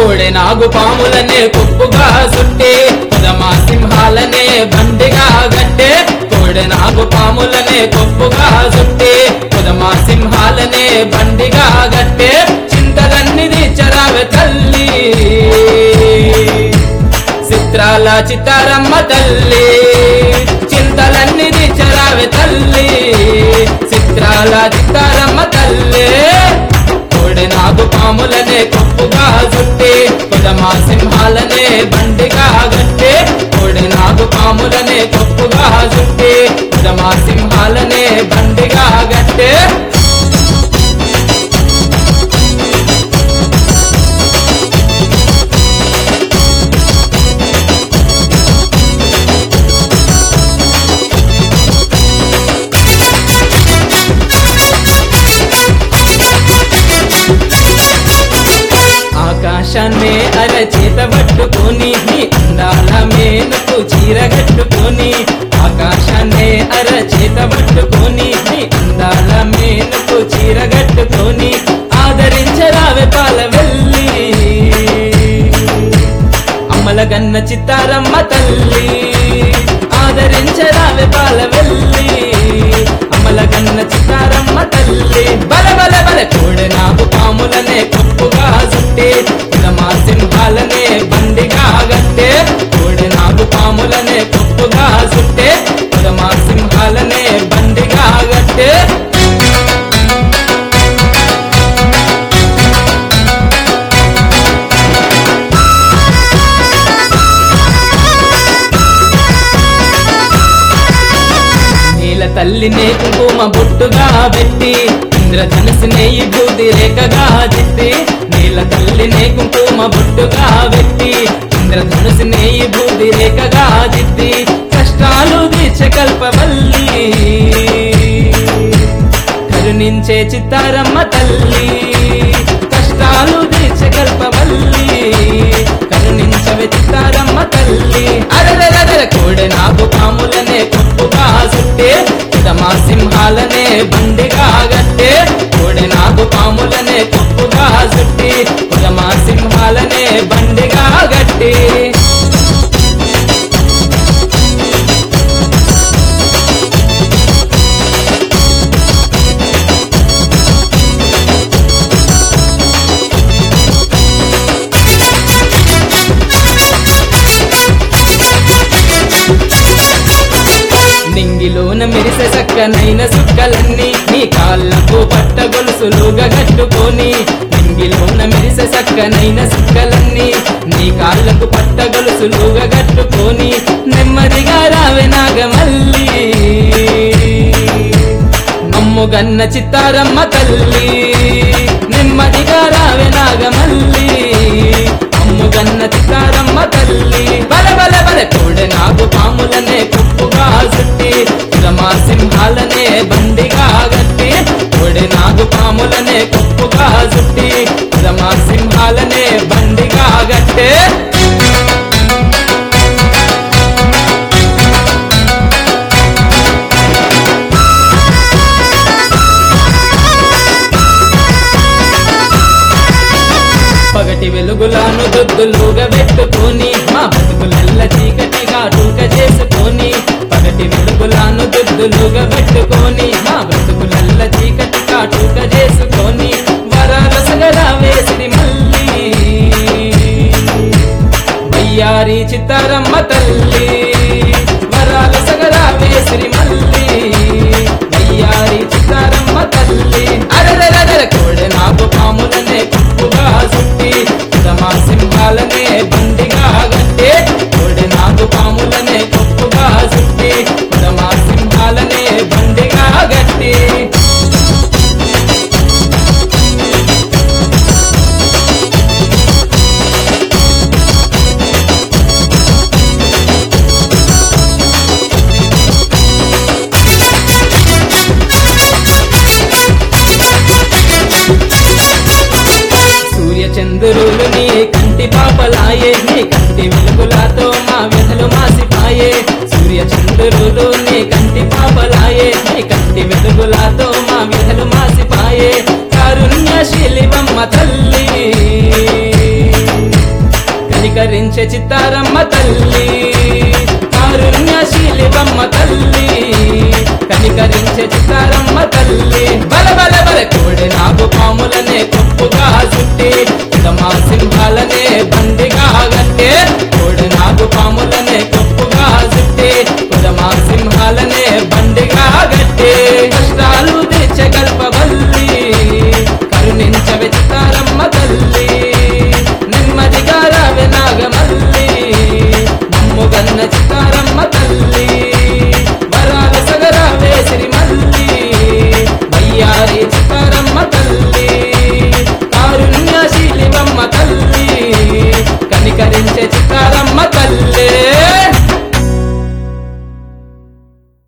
కోడె నాగు పాములనే కుప్పుగా సుట్టే పదమా సింహాలనే బండిగా గట్టే కోడె నాగు పాములనే కుప్పుగా సుట్టే పదమా సింహాలనే బండిగా గట్టే చింతలన్నీ తీర్చరావే తల్లి చిత్రాల చిత్తారమ్మ తల్లి చింతలన్నీ తీర్చరావే తల్లి చిత్రాల చిత్తారమ్మ తల్లి కోడె నాగు పాములనే కొప్పుగా చుట్టే కొదమా సింహాలనే బండిగా గట్టే కోడె నాగు పాములనే కొప్పుగా చుట్టే కొదమా సింహాలనే బండిగా గట్టే ఆకాశాన్నే అరచేత పట్టుకొని నీ అందాల మేనకు చీర కట్టుకొని ఆకాశాన్నే అరచేత పట్టుకొని నీ అందాల మేనకు చీర కట్టుకొని ఆదరించరావే పాల వెళ్ళి అమ్మల గన్న చిత్తారమ్మ తల్లి ఆదరించరావే పాల వెళ్ళి అమ్మల గన్న చిత్తారమ్మ తల్లి బల బల బల కోడె నాకు పాములనే కప్పుగా చుట్టే కులమా సింహాలనే బండిగా గట్టే కోడె నాకు పాములనే కప్పుగా చుట్టే కులమా సింహాలనే బండిగా గట్టే నీల తల్లినే కుంకుమ బొట్టుగా పెట్టి ఇంద్రధనుసునే ఈ బూది రేఖగా దిట్టి నీల తల్లినే కుంకుమ బొట్టుగా పెట్టి ఇంద్రధనుసునే ఈ బూది రేఖగా దిట్టి కష్టాలు దీర్చకల్పవల్లి కరుణించే చిత్తారమ్మ తల్లి కష్టాలు దీర్చకల్పవల్లి కరుణించవే చిత్తారమ్మ తల్లి అరదరదర కోడె నాకు పాములనే కప్పుగా సుట్టే కుదమా సింహాలనే బండిగా గట్టే కోడె నాకు పాములనే కప్పుగా సుట్టి కుదమా సింహాలనే బండిగా గట్టి నింగిలోన మెరిసే చక్కనైన సుక్కలన్నీ నీ కాళ్ళకు పట్ట గొలుసులుగా కట్టుకొని నింగిలోన మెరిసే చక్కనైన సుక్కలన్నీ నీ కాళ్ళకు పట్ట గొలుసులుగా కట్టుకొని నెమ్మదిగా రావే నాగమల్లి నమ్ముగన్న చిత్తారమ్మ తల్లి నెమ్మదిగా రావే నాగమల్లి అమ్ముగన్న చిత్తారమ్మ తల్లి బల బల బల కోడె నాగు పాములనే కుప్పుగా చుట్టి కులమా సింహాలనే బండిగా గట్టి కోడె నాగు పాములనే కుప్పుగా చుట్టి కులమా సింహాలనే బండిగా గట్టే పగటి వెలుగులాను దొద్దులుగా పెట్టుకొని మా బతుకులెల్ల చీకటిగా టూక చేసుకొని పగటి వెలుగులాను దొద్దులుగా పెట్టుకొని మా బతుకులెల్ల చీకటిగా టూక చేసుకొని వరాల సగరా వేసి మళ్ళీ వయ్యారి చిత్తారమ్మ తల్లి వరాల సగరా వేసిరి మల్లి వయ్యారి చిత్తారమ్మ తల్లి అరదరదర కోడె నాకు పాములనే కప్పుగా చుట్టి కుదమా సింహాలనే బండిగా గట్టే కోడె నాకు పాములనే కప్పుగా చుట్టి కుదమా సింహాలనే బండిగా గట్టి సూర్య చంద్రులు నీ కంటి పాపలాయే నీ కంటి వెలుగులతో మా వ్యధలు మాసిపాయే సూర్య చంద్రులు నీ కంటి పాపలాయే నీ కంటి వెలుగులతో మా వ్యధలు మాసిపాయే కారుణ్యశీలివమ్మ తల్లి కనికరించే చిత్తారమ్మ తల్లి కారుణ్యశీలివమ్మ తల్లి కనికరించే చిత్తారమ్మ తల్లి బల బల బల కోడి నాగు పాములనే కొప్పుగా చుట్టి మా సింహాలనే బండిగా గట్టే కోడి నాగు పాములనే కొప్పుగా చుట్టి మా సింహాలనే బండిగా గట్టే కష్టాలు తెచ్చగల్పవల్లి కరుణించవే చిత్తారమ్మ తల్లి నెమ్మదిగా రావే నాగమల్లి మమ్ముగన్న చిత్తారమ్మ తల్లి వరాల సగరావే సిరిమల్లి వయ్యారి చిత్తారమ్మ తల్లి కారుణ్యశీలివమ్మ తల్లి కనికరించే చిత్తారమ్మ తల్లి